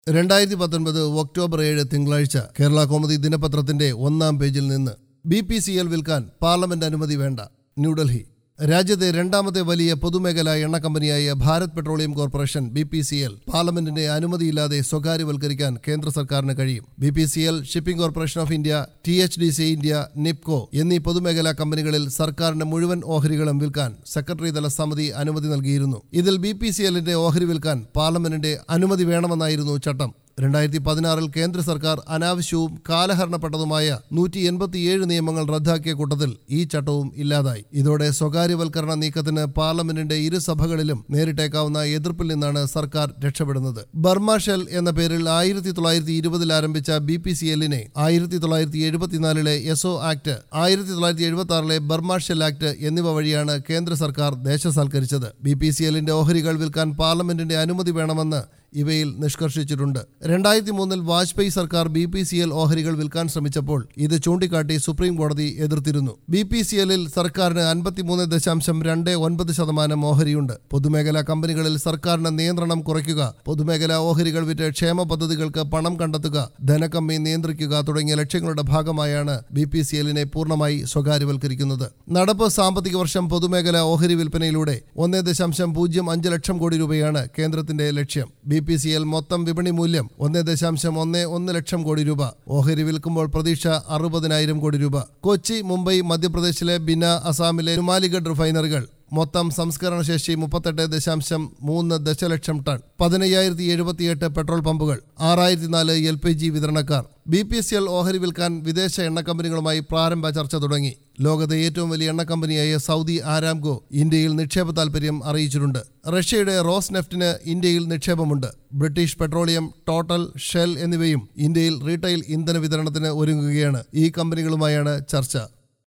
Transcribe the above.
രണ്ടായിരത്തി പത്തൊൻപത് ഒക്ടോബർ ഏഴ് തിങ്കളാഴ്ച കേരള കോമതി ദിനപത്രത്തിന്റെ ഒന്നാം പേജിൽ നിന്ന് ബി പി സി എൽ വിൽക്കാൻ പാർലമെന്റ് അനുമതി വേണ്ട ന്യൂഡൽഹി രാജ്യത്തെ രണ്ടാമത്തെ വലിയ പൊതുമേഖലാ എണ്ണ കമ്പനിയായ Bharat petroleum corporation B P C L പാർലമെന്റിന്റെ അനുമതിയില്ലാതെ സ്വകാര്യവൽക്കരിക്കാൻ കേന്ദ്ര സർക്കാരിന് കഴിയും B P C L shipping corporation of India T H D C India NEEPCO എന്നീ പൊതുമേഖലാ കമ്പനികളിൽ സർക്കാരിന്റെ മുഴുവൻ ഓഹരികളും വിൽക്കാൻ സെക്രട്ടറി തല സമിതി അനുമതി നൽകിയിരുന്നു ഇതിൽ ബി പി സി എല്ലിന്റെ ഓഹരി വിൽക്കാൻ പാർലമെന്റിന്റെ അനുമതി വേണമെന്നായിരുന്നു ചട്ടം രണ്ടായിരത്തി പതിനാറിൽ കേന്ദ്ര സർക്കാർ അനാവശ്യവും കാലഹരണപ്പെട്ടതുമായ നൂറ്റി എൺപത്തിയേഴ് നിയമങ്ങൾ റദ്ദാക്കിയ കൂട്ടത്തിൽ ഈ ചട്ടവും ഇല്ലാതായി ഇതോടെ സ്വകാര്യവൽക്കരണ നീക്കത്തിന് പാർലമെന്റിന്റെ ഇരുസഭകളിലും നേരിട്ടേക്കാവുന്ന എതിർപ്പിൽ നിന്നാണ് സർക്കാർ രക്ഷപ്പെടുന്നത് ബർമ ഷെൽ എന്ന പേരിൽ ആയിരത്തി തൊള്ളായിരത്തി ഇരുപതിൽ ആരംഭിച്ച ബി പി സി എല്ലിനെ ആയിരത്തി തൊള്ളായിരത്തി എഴുപത്തിനാലിലെ എസ്ഒ ആക്ട് ആയിരത്തി തൊള്ളായിരത്തി എഴുപത്തി ആറിലെ ബർമ ഷെൽ ആക്ട് എന്നിവ വഴിയാണ് കേന്ദ്ര സർക്കാർ ദേശസാൽക്കരിച്ചത് ബി പി സി എല്ലിന്റെ ഓഹരികൾ വിൽക്കാൻ പാർലമെന്റിന്റെ അനുമതി വേണമെന്ന് ഇവയിൽ നിഷ്കർഷിച്ചിട്ടുണ്ട് രണ്ടായിരത്തി മൂന്നിൽ വാജ്പേയി സർക്കാർ ബി പി സി എൽ ഓഹരികൾ വിൽക്കാൻ ശ്രമിച്ചപ്പോൾ ഇത് ചൂണ്ടിക്കാട്ടി സുപ്രീം കോടതി എതിർത്തിരുന്നു ബി പി സി എല്ലിൽ സർക്കാരിന് അൻപത്തിമൂന്ന് ദശാംശം രണ്ട് ഒൻപത് ശതമാനം ഓഹരിയുണ്ട് പൊതുമേഖലാ കമ്പനികളിൽ സർക്കാരിന് നിയന്ത്രണം കുറയ്ക്കുക പൊതുമേഖലാ ഓഹരികൾ വിറ്റ് ക്ഷേമ പദ്ധതികൾക്ക് പണം കണ്ടെത്തുക ധനക്കമ്മി നിയന്ത്രിക്കുക തുടങ്ങിയ ലക്ഷ്യങ്ങളുടെ ഭാഗമായാണ് ബി പി സി എല്ലിനെ പൂർണ്ണമായി സ്വകാര്യവൽക്കരിക്കുന്നത് നടപ്പ് സാമ്പത്തിക വർഷം പൊതുമേഖലാ ഓഹരി വിൽപ്പനയിലൂടെ ഒന്ന് ദശാംശം പൂജ്യം അഞ്ച് ലക്ഷം കോടി രൂപയാണ് കേന്ദ്രത്തിന്റെ ലക്ഷ്യം ബി പി സി എൽ മൊത്തം വിപണി മൂല്യം ഒന്ന് ദശാംശം ഒന്ന് ഒന്ന് ലക്ഷം കോടി രൂപ ഓഹരി വിൽക്കുമ്പോൾ പ്രതീക്ഷ അറുപതിനായിരം കോടി രൂപ കൊച്ചി മുംബൈ മധ്യപ്രദേശിലെ ബിന അസാമിലെ നുമാലിഗഡ് റിഫൈനറികൾ മൊത്തം സംസ്കരണ ശേഷി മുപ്പത്തെട്ട് ദശാംശം മൂന്ന് ദശലക്ഷം ടൺ പതിനയ്യായിരത്തി എഴുപത്തിയെട്ട് പെട്രോൾ പമ്പുകൾ ആറായിരത്തി നാല് എൽ പി ജി വിതരണക്കാർ ബി പി എസ് എൽ ഓഹരി വിൽക്കാൻ വിദേശ എണ്ണ കമ്പനികളുമായി പ്രാരംഭ ചർച്ച തുടങ്ങി ലോകത്തെ ഏറ്റവും വലിയ എണ്ണ കമ്പനിയായ സൗദി ആരാംകോ ഇന്ത്യയിൽ നിക്ഷേപ താൽപര്യം അറിയിച്ചിട്ടുണ്ട് റഷ്യയുടെ റോസ് നെഫ്റ്റിന് ഇന്ത്യയിൽ നിക്ഷേപമുണ്ട് ബ്രിട്ടീഷ് പെട്രോളിയം ടോട്ടൽ ഷെൽ എന്നിവയും ഇന്ത്യയിൽ റീറ്റെയിൽ ഇന്ധന വിതരണത്തിന് ഒരുങ്ങുകയാണ് ഈ കമ്പനികളുമായാണ് ചർച്ച